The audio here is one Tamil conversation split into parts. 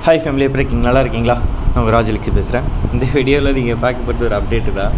ஹாய் ஃபேமிலி எப்படி இருக்கீங்க நல்லா இருக்கீங்களா நான் உங்கள் ராஜலட்சுமி பேசுகிறேன் இந்த வீடியோவில் நீங்கள் பார்க்கப்பட்ட ஒரு அப்டேட்டு தான்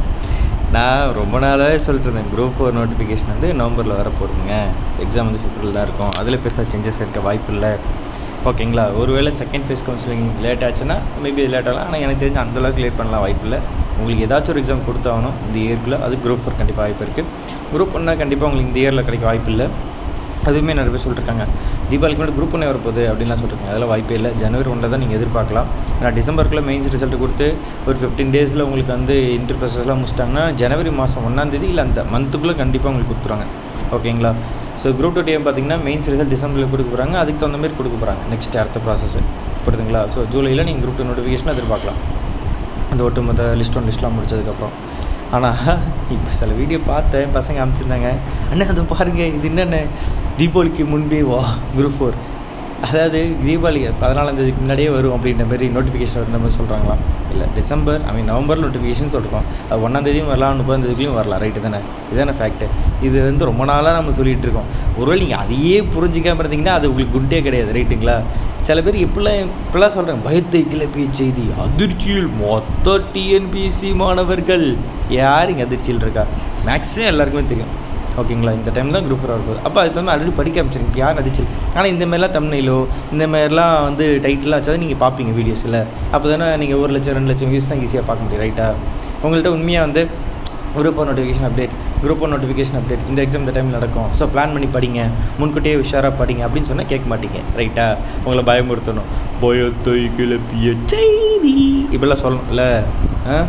நான் ரொம்ப நாளாகவே சொல்லிட்டு இருந்தேன் குரூப் ஃபோர் நோட்டிஃபிகேஷன் வந்து நவம்பரில் வர போடுங்க எக்ஸாம் வந்து பிப்ரவரியில் தான் இருக்கும் அதில் பெருசாக சேஞ்சஸ் இருக்க வாய்ப்பு இல்லை ஓகேங்களா ஒருவேளை செகண்ட் ஃபேஸ் கவுன்சிலிங் லேட் ஆச்சுன்னா மேபி லேட் ஆகலாம் ஆனால் எனக்கு தெரிஞ்சு அந்தளவுக்கு லேட் பண்ணலாம் வாய்ப்பு இல்லை உங்களுக்கு ஏதாச்சும் ஒரு எக்ஸாம் கொடுத்தாகணும் இந்த இயர்க்குள்ளே அது குரூப் ஃபோர் கண்டிப்பாக வாய்ப்பு இருக்குது குரூப் ஒன்றா கண்டிப்பாக உங்களுக்கு இந்த இயரில் கிடைக்க வாய்ப்பு இல்லை அதுவுமே நிறைய பேர் சொல்லிருக்காங்க தீபாவளிக்கு மட்டும் குரூப் ஒன்றே வரப்போகுது அப்படின்லாம் சொல்லிருக்காங்க அதெல்லாம் வாய்ப்பே இல்லை ஜனவரி ஒன்றில் தான் நீங்கள் எதிர்பார்க்கலாம் ஏன்னா டிசம்பருக்குள்ளே மெயின்ஸ் ரிசல்ட் கொடுத்து ஒரு ஃபிஃப்டீன் டேஸில் உங்களுக்கு வந்து இன்டர் ப்ராசஸ்லாம் முடிச்சிட்டாங்கன்னா ஜனவரி மாதம் ஒன்றாந்தேதி இல்லை அந்த மந்த்துக்குள்ளே கண்டிப்பாக உங்களுக்கு கொடுத்துருவாங்க ஓகேங்களா ஸோ குரூப் டூ டிஎம் பார்த்தீங்கன்னா மெயின்ஸ் ரிசல்ட் டிசம்பரில் கொடுக்க போகிறாங்க அதுக்கு தகுந்த மாதிரி கொடுக்க போகிறாங்க நெக்ஸ்ட் அடுத்த ப்ராசஸ் புரியுதுங்களா ஸோ ஜூலையில் நீங்கள் குரூப் டூ நோட்டிஃபிகேஷன் எதிர்பார்க்கலாம் அந்த ஒட்டுமொத்த லிஸ்ட் ஒன் லிஸ்ட்லாம் முடிச்சதுக்கப்புறம் ஆனால் இப்போ சில வீடியோ பார்த்தேன் பசங்க அனுப்பிச்சிருந்தாங்க அண்ணா அதை பாருங்கள் இது என்னென்ன தீபாவளிக்கு முன்பே வா குரூப் ஃபோர் அதாவது தீபாவளி பதினாலாந்தேதிக்கு முன்னாடியே வரும் அப்படின்ற மாதிரி நோட்டிஃபிகேஷன் வருந்த மாதிரி சொல்கிறாங்களாம் இல்லை December I mean November notification சொல்கிறோம் அது ஒன்றாந்தேதியும் வரலாம் முப்பதாந்தேதிக்குலையும் வரலாம் ரைட்டு தானே இதுதானே ஃபேக்ட்டு இது வந்து ரொம்ப நாளாக நம்ம சொல்லிகிட்டு இருக்கோம் ஒருவேளை நீங்கள் அதையே புரிஞ்சிக்காம இருந்தீங்கன்னா அது உங்களுக்கு குட்டே கிடையாது ரைட்டுங்களா சில பேர் இப்படிலாம் இப்படிலாம் சொல்கிறாங்க பயத்தை கிளப்பிய செய்தி அதிர்ச்சியில் மொத்த டிஎன்பிஎஸ்சி மாணவர்கள் யார் இங்கே அதிர்ச்சியில் இருக்கா மேக்ஸிமம் எல்லாருக்குமே தெரியும் ஓகேங்களா இந்த டைம் தான் குரூப் வர போகுது அப்போ அது வந்து ஆல்ரெடி படிக்க ஆரம்பிச்சிருக்கு யார் அதிர்ச்சியில் ஆனால் இந்த மாதிரிலாம் தமிழ்நிலோ இந்த மாதிரிலாம் வந்து டைட்டிலாக வச்சா நீங்கள் பார்ப்பீங்க வீடியோஸில் அப்போ தானே நீங்கள் ஒரு லட்சம் ரெண்டு லட்சம் வியூஸ் தான் ஈஸியாக பார்க்க முடியும் ரைட்டா உங்கள்கிட்ட உண்மையாக வந்து group one notification update group one notification update இந்த எக்ஸாம் இந்த டைமில் நடக்கும் ஸோ பிளான் பண்ணி படிங்க முன்கூட்டியே உஷாராக படிங்க அப்படின்னு சொன்னால் கேட்க மாட்டீங்க ரைட்டா உங்களை பயமுறுத்தணும் பயத்தை கிளப்பிய செய்தி இப்படிலாம் சொல்லணும்ல ஆ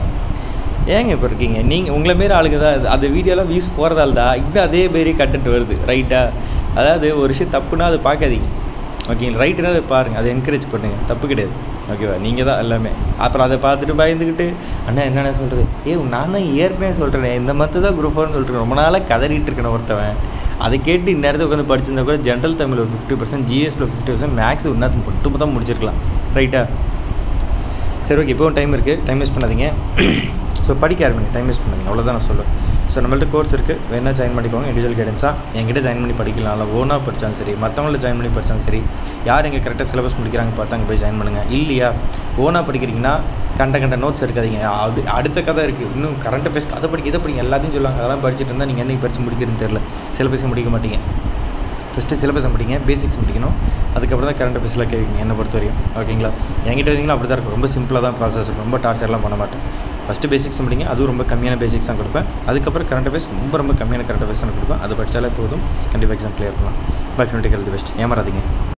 ஏங்க இப்போ இருக்கீங்க நீங்கள் உங்களை மாரி ஆளுங்க தான் அது- அந்த வீடியோலாம் வியூஸ் போகிறதால தான் இன்னும் அதே மாரி கண்டென்ட் வருது ரைட்டா அதாவது ஒரு விஷயம் தப்புனா அதை பார்க்காதீங்க ஓகேங்களா ரைட்டுனா அதை பாருங்கள் அதை என்கரேஜ் பண்ணுங்கள் தப்பு கிடையாது ஓகேவா நீங்கள் தான் எல்லாமே அப்புறம் அதை பார்த்துட்டு பயந்துக்கிட்டு அண்ணா என்னென்ன சொல்கிறது ஏ நான் தான் ஏற்கனவே சொல்கிறேன் இந்த மற்ற தான் குரூப் ஒன்று சொல்லிட்டு ரொம்ப நாளாக கதறிட்டு இருக்கேன் ஒருத்தவன் அதை கேட்டு இந்நேரத்தை உட்காந்து படிச்சிருந்தா கூட ஜென்ரல் தமிழ் ஒரு ஃபிஃப்டி பர்சன்ட் ஜிஎஸ்ல ஃபிஃப்டி பர்சன்ட் மேக்ஸ் இன்னும் மட்டும் தான் முடிச்சிருக்கலாம் ரைட்டா சரி ஓகே இப்போவும் டைம் இருக்குது டைம் வேஸ்ட் பண்ணாதீங்க ஸோ படிக்க ஆரம்பிங்க டைம் வேஸ்ட் பண்ணாதீங்க அவ்வளோதான் நான் சொல்லுவேன் ஸோ நம்மள்ட்ட கோர்ஸ் இருக்குது வேணால் ஜாயின் பண்ணிக்கோங்க இண்டிவிஜுவல் கைடன்ஸாக என்கிட்ட ஜாயின் பண்ணி படிக்கலாம் இல்லை ஓனாக படித்தாலும் சரி மற்றவங்கள ஜாயின் பண்ணி படித்தாலும் சரி யார் எங்கே கரெக்டாக சிலபஸ் முடிக்கிறாங்க பார்த்து அங்கே போய் ஜாயின் பண்ணுங்கள் இல்லையா ஓனாக படிக்கிறீங்கன்னா கண்ட கண்ட நோட்ஸ் எடுக்காதீங்க அது அடுத்த கதை இருக்குது இன்னும் கரண்ட் அஃபேர்ஸ் அதை படிக்க இதை படிங்க எல்லாத்தையும் சொல்லுவாங்க அதெல்லாம் படிச்சுட்டு இருந்தால் நீங்கள் என்னைக்கு படித்து முடிக்கிறதுன்னு தெரில சிலபஸை முடிக்க மாட்டீங்க ஃபஸ்ட்டு சிலபஸை முடிங்க பேசிக்ஸ் முடிக்கணும் அதுக்கப்புறம் தான் கரண்ட் அஃபேர்ஸில் கேட்குங்க என்னை பொறுத்த வரையும் ஓகேங்களா என்கிட்ட வந்தீங்கன்னா அப்படி தான் இருக்கும் ரொம்ப சிம்பிளாக தான் ப்ராசஸ் இருக்கும் ரொம்ப டார்ச்சர்லாம் பண்ண மாட்டேன் ஃபஸ்ட்டு பேசிக்ஸ் முடிங்க அதுவும் ரொம்ப கம்மியான பேசிக்ஸ் தான் கொடுப்பேன் அதுக்கப்புறம் கரண்ட் அஃபேர்ஸ் ரொம்ப ரொம்ப கம்மியான கரண்ட் அஃபேர்ஸ் தான் கொடுப்பேன் அது படித்தாலே போதும் கண்டிப்பாக எக்ஸாம் கிளியர் பண்ணலாம் பை ஃபிஃப்டி கல்தி பெஸ்ட் ஏமாறாதீங்க